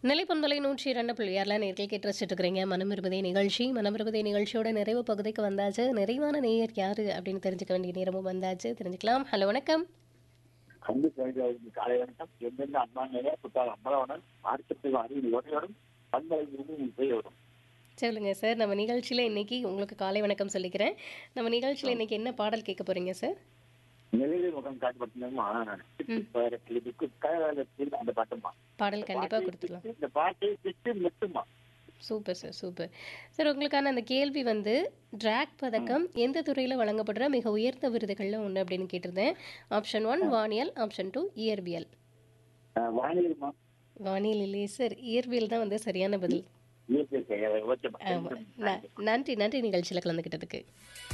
நிலைப்பந்தலை நூற்றி இரண்டு புள்ளியாரில் நேர்கள் கேட்டு ரசிச்சுட்டு இருக்கிறீங்க மனம் இருபதே நிகழ்ச்சி மனம் இருபதே நிகழ்ச்சியோட நிறைவு பகுதிக்கு வந்தாச்சு நிறைவான நேயர் யாரு அப்படின்னு தெரிஞ்சுக்க வேண்டிய நேரமும் வந்தாச்சு தெரிஞ்சுக்கலாம் ஹலோ வணக்கம் அன்பு செய்தியாளர்களுக்கு காலை வணக்கம் எந்தெந்த அன்பான புத்தாள் அம்பலவனன் மார்க்கத்தில் அறிவு உரையோடும் பண்பலை இருந்து செய்யோடும் சொல்லுங்க சார் நம்ம நிகழ்ச்சியில் இன்னைக்கு உங்களுக்கு காலை வணக்கம் சொல்லிக்கிறேன் நம்ம நிகழ்ச்சியில் இன்னைக்கு என்ன பாடல் கேட்க போறீங்க சார் நிலையிலே முகம் காட்டப்பட்டிருந்தோமா நான் கிளிக்கு அந்த பாட்டுமா பாடல் கண்டிப்பாக கொடுத்துடலாம் இந்த பாட்டை திட்டு மெட்டுமா சூப்பர் சார் சூப்பர் சார் உங்களுக்கான அந்த கேள்வி வந்து டிராக் பதக்கம் எந்த துறையில் வழங்கப்படுற மிக உயர்ந்த விருதுகளில் ஒன்று அப்படின்னு கேட்டிருந்தேன் ஆப்ஷன் ஒன் வானியல் ஆப்ஷன் டூ இயற்பியல் வானிலைமா வானியல் இல்லையே சார் இயற்பியல் தான் வந்து சரியான பதில் இயற்கை ஓகேமா ஆமாம் ந- நன்றி நன்றி நிகழ்ச்சியில் கலந்துக்கிட்டதுக்கு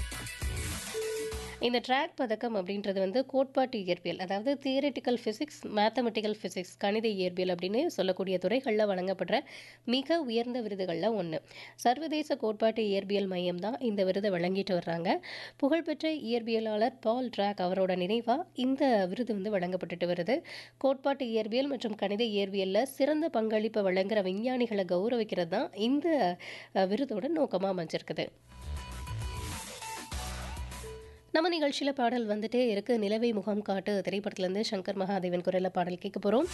இந்த ட்ராக் பதக்கம் அப்படின்றது வந்து கோட்பாட்டு இயற்பியல் அதாவது தியரிட்டிக்கல் ஃபிசிக்ஸ் மேத்தமெட்டிக்கல் ஃபிசிக்ஸ் கணித இயற்பியல் அப்படின்னு சொல்லக்கூடிய துறைகளில் வழங்கப்படுற மிக உயர்ந்த விருதுகளில் ஒன்று சர்வதேச கோட்பாட்டு இயற்பியல் மையம் தான் இந்த விருதை வழங்கிட்டு வர்றாங்க புகழ்பெற்ற இயற்பியலாளர் பால் ட்ராக் அவரோட நினைவாக இந்த விருது வந்து வழங்கப்பட்டுட்டு வருது கோட்பாட்டு இயற்பியல் மற்றும் கணித இயற்பியலில் சிறந்த பங்களிப்பை வழங்குற விஞ்ஞானிகளை கௌரவிக்கிறது தான் இந்த அஹ், விருதோட நோக்கமாக அமைஞ்சிருக்குது நம்ம நிகழ்ச்சியில் பாடல் வந்துட்டே இருக்கு நிலவை முகம் காட்டு திரைப்படத்துலேருந்து சங்கர் மகாதேவன் குரலில் பாடல் கேட்க போகிறோம்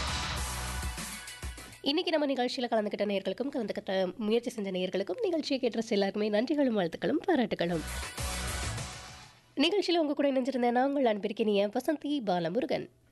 இன்னைக்கு நம்ம நிகழ்ச்சியில் கலந்துக்கிட்ட நேயர்களுக்கும் கலந்துக்கிட்ட முயற்சி செஞ்ச நேயர்களுக்கும் நிகழ்ச்சியை கேட்ட எல்லாருக்குமே நன்றிகளும் வாழ்த்துக்களும் பாராட்டுகளும் நிகழ்ச்சியில் உங்க கூட இணைஞ்சிருந்தேன் நான் உங்கள் அன்பிற்கினிய வசந்தி பாலமுருகன்